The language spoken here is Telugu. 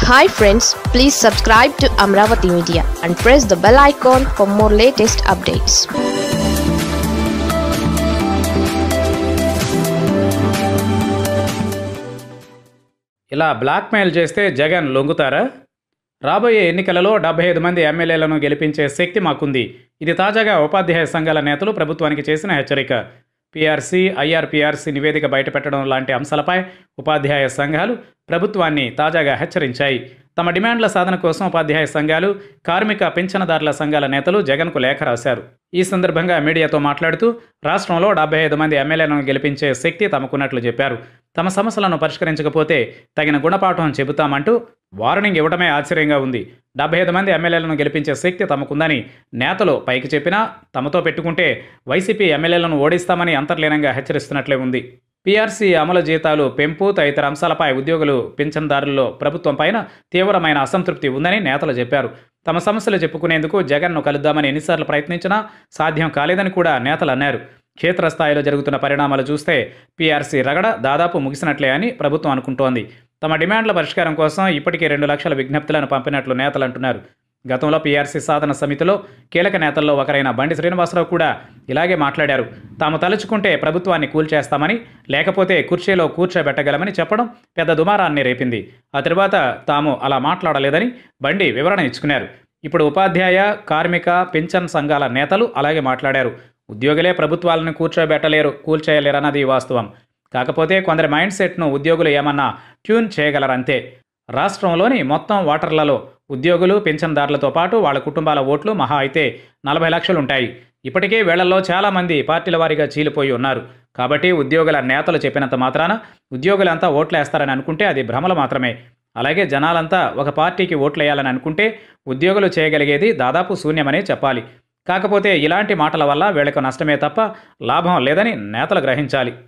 hi friends please subscribe to Amaravati media and press the bell icon for more latest updates ఇలా బ్లాక్మెయిల్ చేస్తే జగన్ లొంగుతారా రాబోయే ఎన్నికలలో డెబ్బై ఐదు మంది ఎమ్మెల్యేలను గెలిపించే శక్తి మాకుంది ఇది తాజాగా ఉపాధ్యాయ సంఘాల నేతలు ప్రభుత్వానికి చేసిన హెచ్చరిక పీఆర్సీ ఐఆర్పీఆర్సీ నివేదిక బయటపెట్టడం లాంటి అంశాలపై ఉపాధ్యాయ సంఘాలు ప్రభుత్వాన్ని తాజాగా హెచ్చరించాయి తమ డిమాండ్ల సాధన కోసం ఉపాధ్యాయ సంఘాలు కార్మిక పింఛనదారుల సంఘాల నేతలు జగన్కు లేఖ రాశారు ఈ సందర్భంగా మీడియాతో మాట్లాడుతూ రాష్ట్రంలో డెబ్బై ఐదు మంది ఎమ్మెల్యేలను గెలిపించే శక్తి తమకున్నట్లు చెప్పారు తమ సమస్యలను పరిష్కరించకపోతే తగిన గుణపాఠం చెబుతామంటూ వార్నింగ్ ఇవ్వడమే ఆశ్చర్యంగా ఉంది డెబ్బై ఐదు మంది ఎమ్మెల్యేలను గెలిపించే శక్తి తమకుందని నేతలు పైకి చెప్పినా తమతో పెట్టుకుంటే వైసీపీ ఎమ్మెల్యేలను ఓడిస్తామని అంతర్లీనంగా హెచ్చరిస్తున్నట్లే ఉంది పీఆర్సీ అమలు జీతాలు పెంపు తదితర అంశాలపై ఉద్యోగులు పింఛన్దారుల్లో ప్రభుత్వం పైన తీవ్రమైన అసంతృప్తి ఉందని నేతలు చెప్పారు తమ సమస్యలు చెప్పుకునేందుకు జగన్ను కలుద్దామని ఎన్నిసార్లు ప్రయత్నించినా సాధ్యం కాలేదని కూడా నేతలు అన్నారు క్షేత్రస్థాయిలో జరుగుతున్న పరిణామాలు చూస్తే పీఆర్సీ రగడ దాదాపు ముగిసినట్లే అని ప్రభుత్వం అనుకుంటోంది తమ డిమాండ్ల పరిష్కారం కోసం ఇప్పటికే రెండు లక్షల విజ్ఞప్తులను పంపినట్లు నేతలు అంటున్నారు గతంలో పీఆర్సీ సాధన సమితిలో కీలక నేతల్లో ఒకరైన బండి శ్రీనివాసరావు కూడా ఇలాగే మాట్లాడారు తాము తలుచుకుంటే ప్రభుత్వాన్ని కూల్చేస్తామని లేకపోతే కుర్చీలో కూర్చోబెట్టగలమని చెప్పడం పెద్ద దుమారాన్ని రేపింది ఆ తర్వాత తాము అలా మాట్లాడలేదని బండి వివరణ ఇచ్చుకున్నారు ఇప్పుడు ఉపాధ్యాయ కార్మిక పింఛన్ సంఘాల నేతలు అలాగే మాట్లాడారు ఉద్యోగులే ప్రభుత్వాలను కూర్చోబెట్టలేరు కూల్చేయలేరన్నది వాస్తవం కాకపోతే కొందరి మైండ్ సెట్ను ఉద్యోగులు ఏమన్నా ట్యూన్ చేయగలరంతే రాష్ట్రంలోని మొత్తం ఓటర్లలో ఉద్యోగులు పింఛన్దారులతో పాటు వాళ్ళ కుటుంబాల ఓట్లు మహా అయితే నలభై లక్షలు ఉంటాయి ఇప్పటికే వేళల్లో చాలామంది పార్టీల వారీగా చీలిపోయి ఉన్నారు కాబట్టి ఉద్యోగుల నేతలు చెప్పినంత మాత్రాన ఉద్యోగులంతా ఓట్లేస్తారని అనుకుంటే అది భ్రమలు మాత్రమే అలాగే జనాలంతా ఒక పార్టీకి ఓట్లేయాలని అనుకుంటే ఉద్యోగులు చేయగలిగేది దాదాపు శూన్యమనే చెప్పాలి కాకపోతే ఇలాంటి మాటల వల్ల వీళ్లకు నష్టమే తప్ప లాభం లేదని నేతలు గ్రహించాలి